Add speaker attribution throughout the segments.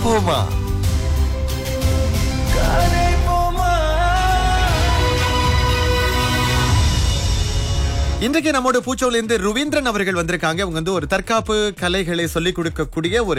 Speaker 1: போமா இன்றைக்கு நம்மோட பூச்சோல இருந்து ருவீந்திரன் அவர்கள் வந்திருக்காங்க அவங்க வந்து ஒரு தற்காப்பு கலைகளை சொல்லிக் கொடுக்கக்கூடிய ஒரு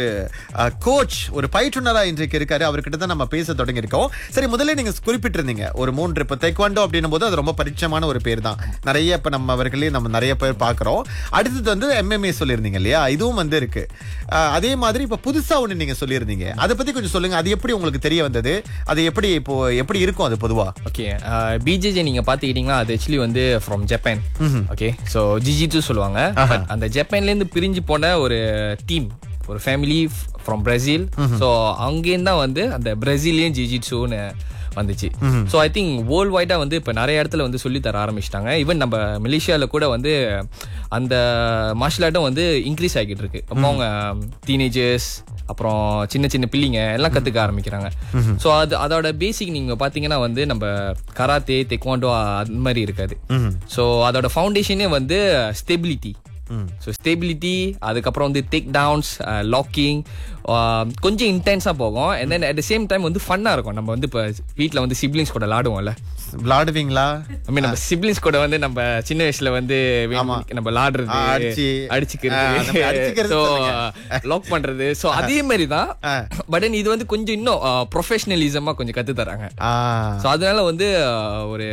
Speaker 1: கோச் ஒரு பயிற்றுனரா இன்றைக்கு இருக்காரு அவர்கிட்ட தான் நம்ம பேச தொடங்கியிருக்கோம் சரி முதல்ல நீங்க குறிப்பிட்டிருந்தீங்க ஒரு மூன்று இப்ப தைக்வாண்டோ அப்படின்னும் போது அது ரொம்ப பரிச்சயமான ஒரு பேர் தான் நிறைய இப்ப நம்ம அவர்களே நம்ம நிறைய பேர் பாக்குறோம் அடுத்தது வந்து எம்எம்ஏ சொல்லியிருந்தீங்க இல்லையா இதுவும் வந்து இருக்கு அஹ், அதே மாதிரி இப்ப புதுசா ஒண்ணு நீங்க சொல்லியிருந்தீங்க அதை பத்தி கொஞ்சம் சொல்லுங்க அது எப்படி உங்களுக்கு தெரிய வந்தது அது எப்படி இப்போ எப்படி இருக்கும் அது பொதுவா
Speaker 2: ஓகே பிஜேஜே நீங்க பாத்துக்கிட்டீங்கன்னா அது ஆக்சுவலி வந்து ஃப்ரம் ஜப்பான் ஓகே ஸோ ஜிஜிட்டு சொல்லுவாங்க But அந்த ஜப்பான்ல இருந்து பிரிஞ்சு போன ஒரு டீம் ஒரு ஃபேமிலி ஃப்ரம் பிரேசில் ஸோ அங்கேருந்து தான் வந்து அந்த பிரேசிலியன் ஜிஜிட்ஸுன்னு வந்துச்சு ஸோ ஐ திங்க் வேர்ல்ட் வைடா வந்து இப்போ நிறைய இடத்துல வந்து சொல்லி தர ஆரம்பிச்சிட்டாங்க ஈவன் நம்ம மலேசியாவில் கூட வந்து அந்த மார்ஷல் ஆர்ட்டும் வந்து இன்க்ரீஸ் ஆகிட்டு இருக்கு அப்போ அவங்க டீனேஜர்ஸ் அப்புறம் சின்ன சின்ன பிள்ளைங்க எல்லாம் கத்துக்க ஆரம்பிக்கிறாங்க ஸோ அது அதோட பேசிக் நீங்க பாத்தீங்கன்னா வந்து நம்ம கராத்தே தெக்வாண்டோ அந்த மாதிரி இருக்காது ஸோ அதோட ஃபவுண்டேஷனே வந்து ஸ்டெபிலிட்டி ஸோ ஸ்டெபிலிட்டி அதுக்கப்புறம் வந்து டேக் டவுன்ஸ் லாக்கிங் கொஞ்சம் இன்டென்ஸாக போகும் and then at the same time வந்து ஃபன்னாக இருக்கும் நம்ம வந்து இப்போ வீட்டில் வந்து சிப்ளிங்ஸ் கூட விளாடுவோம்ல
Speaker 1: விளாடுவீங்களா
Speaker 2: ஐ மீன் நம்ம சிப்ளிங்ஸ் கூட வந்து நம்ம சின்ன வயசுல வந்து வேணும் நம்ம விளாடுறது
Speaker 1: ஆ, அடிச்சு. ஆ, நம்ம
Speaker 2: அடிச்சுக்கிறது
Speaker 1: அடிச்சுக்கிறது
Speaker 2: ஸோ
Speaker 1: சொல்லுங்க.
Speaker 2: லாக் பண்றது ஸோ அதே மாதிரி தான் பட் இது வந்து கொஞ்சம் இன்னும் ப்ரொஃபஷனலிசமா கொஞ்சம் கத்து தராங்க
Speaker 1: ஆ
Speaker 2: ஸோ அதனால வந்து அஹ், ஒரு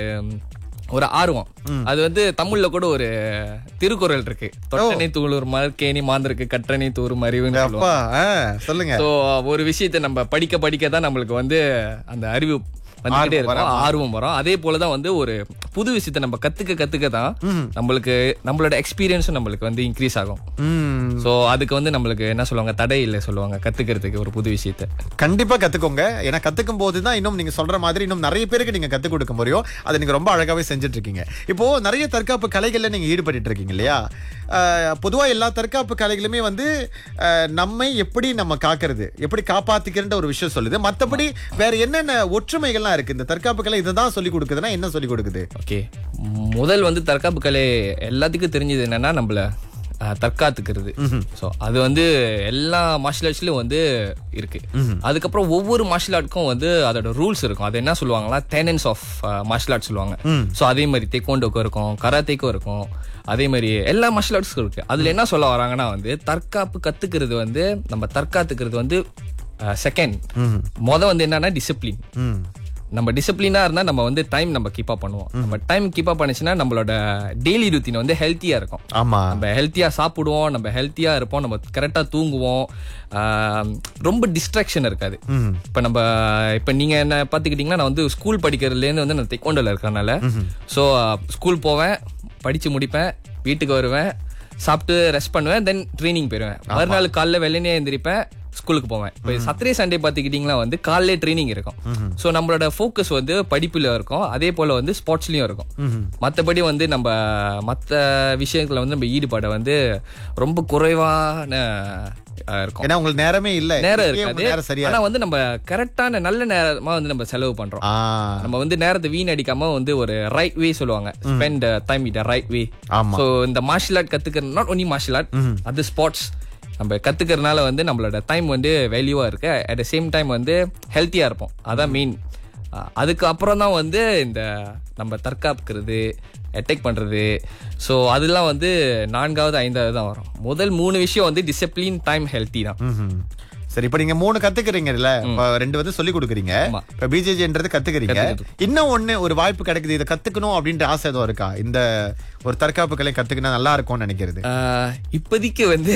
Speaker 2: ஒரு ஆர்வம் அது வந்து தமிழ்ல கூட ஒரு திருக்குறள் இருக்கு தொட்டனை தூளூர் மலர்கேணி மாந்திருக்கு கற்றனை தூரும் அறிவுன்னு சொல்லுவாங்க
Speaker 1: அப்பா ஆ, சொல்லுங்க
Speaker 2: ஸோ ஒரு விஷயத்தை நம்ம படிக்க படிக்க தான் நம்மளுக்கு வந்து அந்த அறிவு வந்துகிட்டே இருக்கும் ஆர்வம் வரும் அதே போலதான் வந்து ஒரு புது விஷயத்தை நம்ம கத்துக்க கத்துக்க தான் நம்மளுக்கு நம்மளோட எக்ஸ்பீரியன்ஸும் நம்மளுக்கு வந்து இன்க்ரீஸ் ஆகும்
Speaker 1: ம்
Speaker 2: ஸோ அதுக்கு வந்து நம்மளுக்கு என்ன சொல்லுவாங்க தடை இல்லை சொல்லுவாங்க கத்துக்கிறதுக்கு ஒரு புது விஷயத்தை
Speaker 1: கண்டிப்பா கத்துக்கோங்க ஏன்னா கத்துக்கும் போது தான் இன்னும் நீங்க சொல்ற மாதிரி இன்னும் நிறைய பேருக்கு நீங்க கத்துக் கொடுக்க முடியும் அதை நீங்க ரொம்ப அழகாவே செஞ்சுட்டு இருக்கீங்க இப்போ நிறைய தற்காப்பு கலைகள்ல நீங்க ஈடுபட்டு இருக்கீங்க இல்லையா அஹ், பொதுவா எல்லா தற்காப்பு கலைகளுமே வந்து அஹ், நம்மை எப்படி நம்ம காக்கிறது எப்படி காப்பாத்திக்கிறன்ற ஒரு விஷயம் சொல்லுது மத்தபடி வேற என்னென்ன ஒற்றுமைகள்லாம் இருக்கு இந்த தற்காப்பு கலை இதை தான் சொல்லி கொடுக்குதுன்னா என்ன சொல்லி கொடுக்குது
Speaker 2: ஓகே முதல் வந்து தற்காப்பு கலை எல்லாத்துக்கும் தெரிஞ்சது என்னன்னா நம்மள அஹ், தற்காத்துக்கிறது ஸோ அது வந்து எல்லா மார்ஷல் ஆர்ட்ஸ்லயும் வந்து இருக்கு அதுக்கப்புறம் ஒவ்வொரு மார்ஷல் ஆர்ட்க்கும் வந்து அதோட ரூல்ஸ் இருக்கும் அது என்ன சொல்லுவாங்களா டெனன்ஸ் ஆஃப் மார்ஷல் ஆர்ட் சொல்லுவாங்க ஸோ அதே மாதிரி தெக்கோண்டோக்கும் இருக்கும் கராத்தேக்கும் இருக்கும் அதே மாதிரி எல்லா மார்ஷல் ஆர்ட்ஸ்க்கும் இருக்கு அதுல என்ன சொல்ல வராங்கன்னா வந்து தற்காப்பு கத்துக்கிறது வந்து நம்ம தற்காத்துக்கிறது வந்து செகண்ட் முத வந்து என்னன்னா டிசிப்ளின்
Speaker 1: ம்
Speaker 2: நம்ம டிசிப்ளினா இருந்தா நம்ம வந்து டைம் நம்ம கீப் அப் பண்ணுவோம் நம்ம டைம் கீப் அப் பண்ணுச்சுன்னா நம்மளோட டெய்லி ருத்தீன் வந்து ஹெல்த்தியா இருக்கும்
Speaker 1: ஆமா
Speaker 2: நம்ம ஹெல்த்தியா சாப்பிடுவோம் நம்ம ஹெல்த்தியா இருப்போம் நம்ம கரெக்டா தூங்குவோம் ஆம், ரொம்ப டிஸ்ட்ராக்ஷன் இருக்காது
Speaker 1: ம்
Speaker 2: இப்ப நம்ம இப்ப நீங்க என்ன பாத்துக்கிட்டீங்கன்னா நான் வந்து ஸ்கூல் படிக்கிறதுல இருந்து வந்து நான் தெக்கோண்டல இருக்கறனால சோ ஸ்கூல் போவேன் படிச்சு முடிப்பேன் வீட்டுக்கு வருவேன் சாப்பிட்டு ரெஸ்ட் பண்ணுவேன் தென் ட்ரைனிங் போயிருவேன் மறுநாள் காலைல வெள்ளனே எந்திரிப்பேன் ஸ்கூலுக்கு போவேன் இப்போ சத்ரே சண்டே பாத்துக்கிட்டீங்கன்னா வந்து காலையிலே ட்ரைனிங் இருக்கும் சோ நம்மளோட ஃபோக்கஸ் வந்து படிப்புல இருக்கும் அதே போல வந்து ஸ்போர்ட்ஸ்லயும் இருக்கும் மத்தபடி வந்து நம்ம மத்த விஷயத்துல வந்து நம்ம ஈடுபாடை வந்து ரொம்ப குறைவான அஹ், இருக்கும்
Speaker 1: ஏன்னா உங்களுக்கு நேரமே இல்ல
Speaker 2: நேரம்
Speaker 1: இங்கேயே உங்க
Speaker 2: இருக்காது
Speaker 1: நேரம் சரியா
Speaker 2: ஆனா வந்து நம்ம கரெக்டான நல்ல நேரமா வந்து நம்ம செலவு பண்றோம்
Speaker 1: ஆ
Speaker 2: நம்ம வந்து நேரத்தை வீணடிக்காம வந்து ஒரு ரைட் வே சொல்லுவாங்க spend time it right way
Speaker 1: ஆமா.
Speaker 2: சோ இந்த மார்ஷல் ஆர்ட் கத்துக்கிறது நாட் ஒன்லி மார்ஷல் ஆர்ட் அது ஸ்போர்ட்ஸ் நம்ம கத்துக்கிறதுனால வந்து நம்மளோட டைம் வந்து வேல்யூவா இருக்கு அட் த சேம் டைம் வந்து ஹெல்த்தியா இருப்போம் அதான் மெயின் அதுக்கு அப்புறம் தான் வந்து இந்த நம்ம தற்காப்புக்கிறது அட்டாக் பண்றது ஸோ அதெல்லாம் வந்து நான்காவது ஐந்தாவது தான் வரும் முதல் மூணு விஷயம் வந்து டிசிப்ளின் டைம் ஹெல்த்தி தான்
Speaker 1: ம்ஹும். சரி இப்ப நீங்க மூணு கத்துக்கிறீங்கல்ல இப்ப ரெண்டு வந்து சொல்லி கொடுக்குறீங்க
Speaker 2: ஆமா.
Speaker 1: இப்ப பிஜேஜின்றது கத்துக்கிறீங்க இன்னும் ஒண்ணு ஒரு வாய்ப்பு கிடைக்குது இதை கத்துக்கணும் அப்படின்ற ஆசை எதுவும் இருக்கா இந்த ஒரு தற்காப்பு கலை கத்துக்கினா நல்லா இருக்கும்னு நினைக்கிறது
Speaker 2: ஆஹ் இப்போதைக்கு வந்து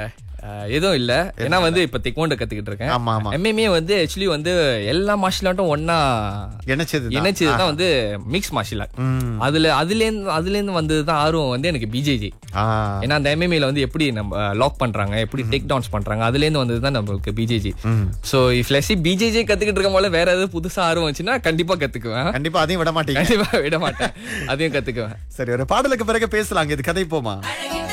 Speaker 2: ஆஹ் எதுவும் இல்ல ஏன்னா வந்து இப்ப தெக்கோண்ட கத்துக்கிட்டு இருக்கேன்
Speaker 1: ஆமா ஆமா
Speaker 2: எம்எம்ஏ வந்து ஆக்சுவலி வந்து எல்லா மார்ஷல் ஆர்ட்டும் ஒன்னா
Speaker 1: இணைச்சது
Speaker 2: இணைச்சது தான் வந்து மிக்ஸ் மார்ஷல் ஆர்ட்
Speaker 1: ம்.
Speaker 2: அதுல அதுல இருந்து அதுல இருந்து வந்தது தான் ஆர்வம் வந்து எனக்கு பிஜேஜி
Speaker 1: ஆ
Speaker 2: ஏன்னா அந்த எம்எம்ஏல வந்து எப்படி நம்ம லாக் பண்றாங்க எப்படி டேக் டவுன்ஸ் பண்றாங்க அதுல இருந்து வந்தது தான் நம்மளுக்கு பிஜேஜி சோ இஃப் லெசி பிஜேஜி கத்துக்கிட்டு இருக்க போல வேற ஏதாவது புதுசா ஆர்வம் வந்துச்சுன்னா கண்டிப்பா கத்துக்குவேன்
Speaker 1: கண்டிப்பா அதையும் விட மாட்டீங்க
Speaker 2: கண்டிப்பா விட மாட்டேன் அதையும் கத்துக்குவேன்
Speaker 1: சரி ஒரு பாடலுக்கு பிறகு பேசலாம் இது கதை போமா
Speaker 3: அழகின்